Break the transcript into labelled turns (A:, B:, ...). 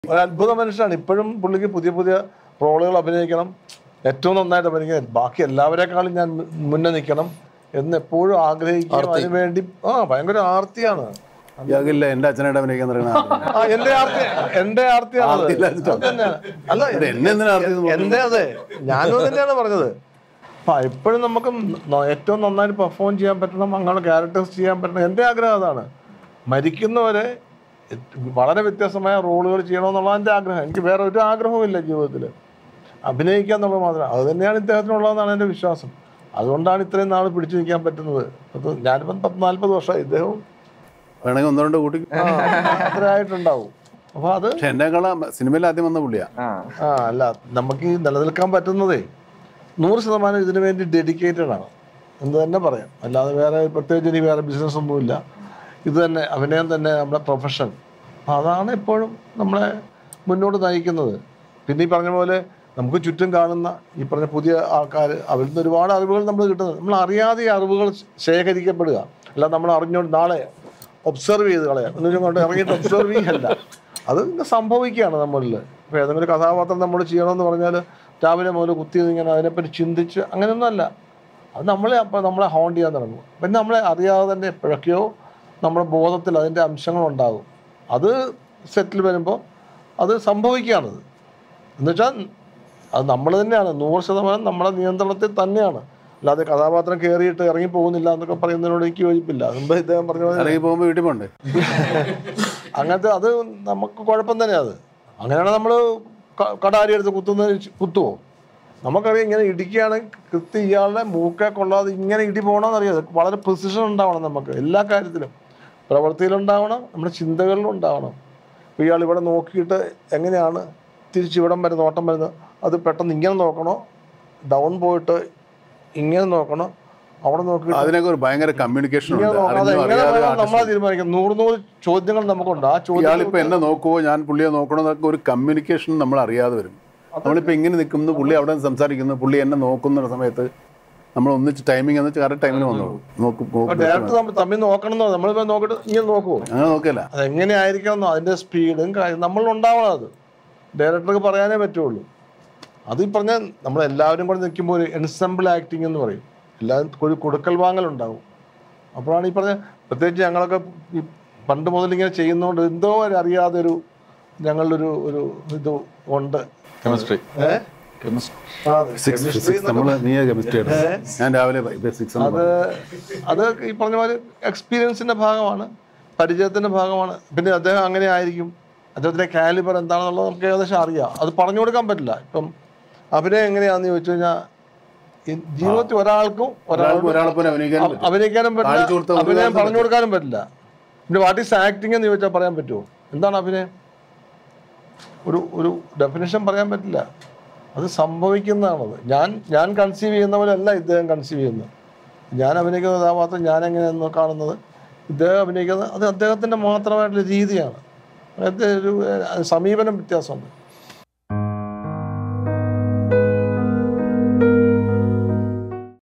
A: ഒരു അത്ഭുത മനുഷ്യനാണ് ഇപ്പോഴും പുള്ളിക്ക് പുതിയ പുതിയ റോളുകൾ അഭിനയിക്കണം ഏറ്റവും നന്നായിട്ട് അഭിനയിക്കണം ബാക്കി എല്ലാവരെക്കാളും ഞാൻ മു- മുന്നേ നിൽക്കണം എന്ന് എപ്പോഴും ആഗ്രഹിക്കുകയും അതിനുവേണ്ടി ആ ഭയങ്കര ആർത്തിയാണ്
B: ഇയാൾക്കില്ല എന്റെ അച്ഛനായിട്ട് അഭിനയിക്കാൻ തുടങ്ങണ
A: ആ എന്റെ ആർത്തി എന്റെ ആർത്തിയാണ് അത്.
B: ആർത്തിയില്ലാഞ്ഞിട്ടോ?
A: അത് തന്നെയാണ്. അല്ല
B: എന്നെ എന്തിനാ ആർത്തി എന്ന്
A: എന്റെ അതെ ഞാനും അത് തന്നെയാണ് പറഞ്ഞത് അപ്പൊ എപ്പോഴും നമുക്ക് ന- ഏറ്റവും നന്നായിട്ട് പെർഫോം ചെയ്യാൻ പറ്റണം അങ്ങനെ ക്യാരക്ടേഴ്സ് ചെയ്യാൻ പറ്റണം എന്റെ ആഗ്രഹം അതാണ് മരിക്കുന്നവരെ വളരെ വ്യത്യസ്തമായ റോളുകൾ ചെയ്യണമെന്നുള്ള എൻ്റെ ആഗ്രഹം എനിക്ക് വേറെ ഒരു ആഗ്രഹവും ഇല്ല ജീവിതത്തിൽ അഭിനയിക്കുക എന്നുള്ളത് മാത്രം അത് തന്നെയാണ് ഇദ്ദേഹത്തിനുള്ളതെന്നാണ് എൻ്റെ വിശ്വാസം അതുകൊണ്ടാണ് ഇത്രയും നാൾ പിടിച്ചു നിൽക്കാൻ പറ്റുന്നത് അത് ഞാനിപ്പം പത്ത് നാൽപ്പത് വർഷമായി ഇദ്ദേഹവും
B: വേണമെങ്കിൽ ഒന്നോ രണ്ടോ കൂട്ടി
A: ആ, അത്ര ആയിട്ടുണ്ടാവും അപ്പൊ അത്
B: പക്ഷെ എന്നെക്കാളും സിനിമയിൽ ആദ്യം വന്ന പുള്ളിയാ
C: ആ
A: ആ അല്ല നമുക്ക് ഈ നിലനിൽക്കാൻ പറ്റുന്നതേ നൂറ് ശതമാനം ഇതിനു വേണ്ടി ഡെഡിക്കേറ്റഡ് ആണ് എന്ന് തന്നെ പറയാം അല്ലാതെ വേറെ പ്രത്യേകിച്ച് ഇനി വേറെ ബിസിനസ് ഒന്നുമില്ല ഇത് തന്നെ അഭിനയം തന്നെ നമ്മുടെ പ്രൊഫഷൻ അപ്പം അതാണ് എപ്പോഴും നമ്മളെ മുന്നോട്ട് നയിക്കുന്നത് പിന്നെ ഈ പറഞ്ഞ പോലെ നമുക്ക് ചുറ്റും കാണുന്ന ഈ പറഞ്ഞ പുതിയ ആൾക്കാർ അവരിൽ നിന്ന് ഒരുപാട് അറിവുകൾ നമ്മൾ കിട്ടുന്നത് നമ്മൾ അറിയാതെ ഈ അറിവുകൾ ശേഖരിക്കപ്പെടുക അല്ല നമ്മൾ അറിഞ്ഞുകൊണ്ട് നാളെ ഒബ്സർവ് ചെയ്ത് കളയാം എന്ന് വെച്ചാൽ കൊണ്ട് ഇറങ്ങിയിട്ട് ഒബ്സർവ് ചെയ്യല്ല അത് ഇങ്ങനെ സംഭവിക്കുകയാണ് നമ്മളിൽ ഇപ്പോൾ ഏതെങ്കിലും ഒരു കഥാപാത്രം നമ്മൾ ചെയ്യണമെന്ന് പറഞ്ഞാൽ രാവിലെ മുതൽ കുത്തി ഇങ്ങനെ അതിനെപ്പറ്റി ചിന്തിച്ച് അങ്ങനെയൊന്നുമല്ല അത് നമ്മളെ അപ്പോൾ നമ്മളെ ഹോണ്ട് ചെയ്യാൻ തുടങ്ങും പിന്നെ നമ്മളെ അറിയാതെ തന്നെ എപ്പോഴൊക്കെയോ നമ്മുടെ ബോധത്തിൽ അതിൻ്റെ അംശങ്ങളുണ്ടാകും അത് സെറ്റിൽ വരുമ്പോൾ അത് സംഭവിക്കുകയാണത് എന്നുവെച്ചാൽ അത് നമ്മൾ തന്നെയാണ് നൂറ് ശതമാനം നമ്മുടെ നിയന്ത്രണത്തിൽ തന്നെയാണ് അല്ലാതെ കഥാപാത്രം കയറിയിട്ട് ഇറങ്ങി പോകുന്നില്ല എന്നൊക്കെ പറയുന്നതിനോട് എനിക്ക് യോജിപ്പില്ല മുമ്പ് ഇദ്ദേഹം പറഞ്ഞ പോലെ
B: ഇറങ്ങി പോകുമ്പോൾ വീട്ടിൽ പോണ്ടേ
A: അങ്ങനത്തെ അത് നമുക്ക് കുഴപ്പം തന്നെയാണ് അത് അങ്ങനെയാണ് നമ്മൾ കടാരി എടുത്ത് കുത്തുന്നത് കുത്തുവോ നമുക്കറിയാം ഇങ്ങനെ ഇടിക്കുകയാണെങ്കിൽ കൃത്യ ഇയാളുടെ മൂക്കെ കൊള്ളാതെ ഇങ്ങനെ ഇടി പോകണമെന്നറിയാം അത് വളരെ പ്രിസിഷൻ ഉണ്ടാവണം നമുക്ക് എല്ലാ കാര്യത്തിലും പ്രവൃത്തിയിലുണ്ടാവണം നമ്മുടെ ചിന്തകളിലും ഉണ്ടാവണം ഇപ്പോൾ ഇയാൾ ഇവിടെ നോക്കിയിട്ട് എങ്ങനെയാണ് തിരിച്ചിവിടം വരെ നോട്ടം വരുന്നത് അത് പെട്ടെന്ന് ഇങ്ങനെ നോക്കണോ ഡൗൺ പോയിട്ട് ഇങ്ങനെ നോക്കണോ അവിടെ നോക്കിയിട്ട്
B: അതിനൊക്കെ ഒരു ഭയങ്കര കമ്മ്യൂണിക്കേഷൻ
A: ഇങ്ങനെ
B: ഉണ്ട്
A: നോക്കണം അത്
B: അറിഞ്ഞോ
A: എങ്ങനെ
B: അറിയാതെ
A: വേണം നമ്മളെ തീരുമാനിക്കാം നൂറ് നൂറ് ചോദ്യങ്ങൾ നമുക്കുണ്ട് ആ ചോദ്യം
B: ഇയാളിപ്പോ എന്നെ നോക്കുവോ ഞാൻ പുള്ളിയെ നോക്കണോ എന്നൊക്കെ ഒരു കമ്മ്യൂണിക്കേഷൻ നമ്മൾ അറിയാതെ വരും നമ്മളിപ്പോ ഇങ്ങനെ നിൽക്കുന്നു പുള്ളി അവിടെ നിന്ന് സംസാരിക്കുന്നു പുള്ളി എന്നെ നോക്കുന്ന സമയത്ത് നമ്മൾ ഒന്നിച്ച് ടൈമിംഗ് എന്ന് വെച്ചാൽ കറക്റ്റ് ടൈമിന് വന്നോളൂ നോക്കും നോക്കും.
A: ഡയറക്റ്റ് നമ്മൾ തമ്മിൽ നോക്കണം എന്നോ നമ്മളിപ്പോ നോക്കിട്ട് ഇങ്ങനെ നോക്കുവോ
B: അങ്ങനെ നോക്കില്ല
A: അത് എങ്ങനെ ആയിരിക്കണം എന്നോ അതിന്റെ സ്പീഡും കാര്യം നമ്മൾ ഉണ്ടാവണം അത് ഡയറക്ടർക്ക് പറയാനേ പറ്റുള്ളൂ അത് ഈ പറഞ്ഞ നമ്മൾ എല്ലാവരും കൂടെ നിൽക്കുമ്പോൾ ഒരു എൻസെമ്പിൾ ആക്ടിങ് എന്ന് പറയും എല്ലാവരും ഒരു കൊടുക്കൽ വാങ്ങലുണ്ടാവും അപ്പോഴാണ് ഈ പറഞ്ഞ പ്രത്യേകിച്ച് ഞങ്ങളൊക്കെ ഈ പണ്ട് മുതൽ ഇങ്ങനെ ചെയ്യുന്നതുകൊണ്ട് എന്തോ ഒരു അറിയാതെ ഒരു ഞങ്ങളൊരു ഒരു ഇത് ഉണ്ട്
C: കെമിസ്ട്രി
A: ഏഹ്
B: സിക്സ് സിക്സ് നമ്മൾ നീ കെമിസ്ട്രി ഞാൻ രാവിലെ സിക്സ്
A: അത് അത് ഈ പറഞ്ഞ പോലെ എക്സ്പീരിയൻസിന്റെ ഭാഗമാണ് പരിചയത്തിന്റെ ഭാഗമാണ് പിന്നെ അദ്ദേഹം അങ്ങനെ ആയിരിക്കും അദ്ദേഹത്തിന്റെ കാലിബർ എന്താണെന്നുള്ളത് നമുക്ക് ഏകദേശം അറിയാം അത് പറഞ്ഞു കൊടുക്കാൻ പറ്റില്ല ഇപ്പം അഭിനയം എങ്ങനെയാണെന്ന് ചോദിച്ചു കഴിഞ്ഞാൽ ഈ ജീവിതത്തിൽ ഒരാൾക്കും
B: ഒരാൾക്ക്
A: ഒരാൾക്കും
B: ഒരാളെ പോലെ അഭിനയിക്കാൻ
A: അഭി- അഭിനയിക്കാനും
B: കാണിച്ചു
A: പറ്റില്ല
B: കൊടുത്ത ഒരു
A: അഭിനയം
B: കാലത്ത്
A: പറഞ്ഞു കൊടുക്കാനും പറ്റില്ല പിന്നെ വാട്ട് ഈസ് ആക്ടിങ് എന്ന് ചോദിച്ചാൽ പറയാൻ പറ്റുമോ എന്താണ് അഭിനയം ഒരു ഒരു ഡെഫിനേഷൻ പറയാൻ പറ്റില്ല അത് സംഭവിക്കുന്നതാണത് ഞാൻ ഞാൻ കൺസീവ് ചെയ്യുന്ന പോലെ അല്ല ഇദ്ദേഹം കൺസീവ് ചെയ്യുന്നത് ഞാൻ അഭിനയിക്കുന്ന കഥാപാത്രം ഞാൻ എങ്ങനെയാണെന്ന് കാണുന്നത് ഇദ്ദേഹം അഭിനയിക്കുന്നത് അത് അദ്ദേഹത്തിൻ്റെ മാത്രമായിട്ടുള്ള രീതിയാണ് അതായത് ഒരു ഏഹ്, സമീപനം വ്യത്യാസമുണ്ട്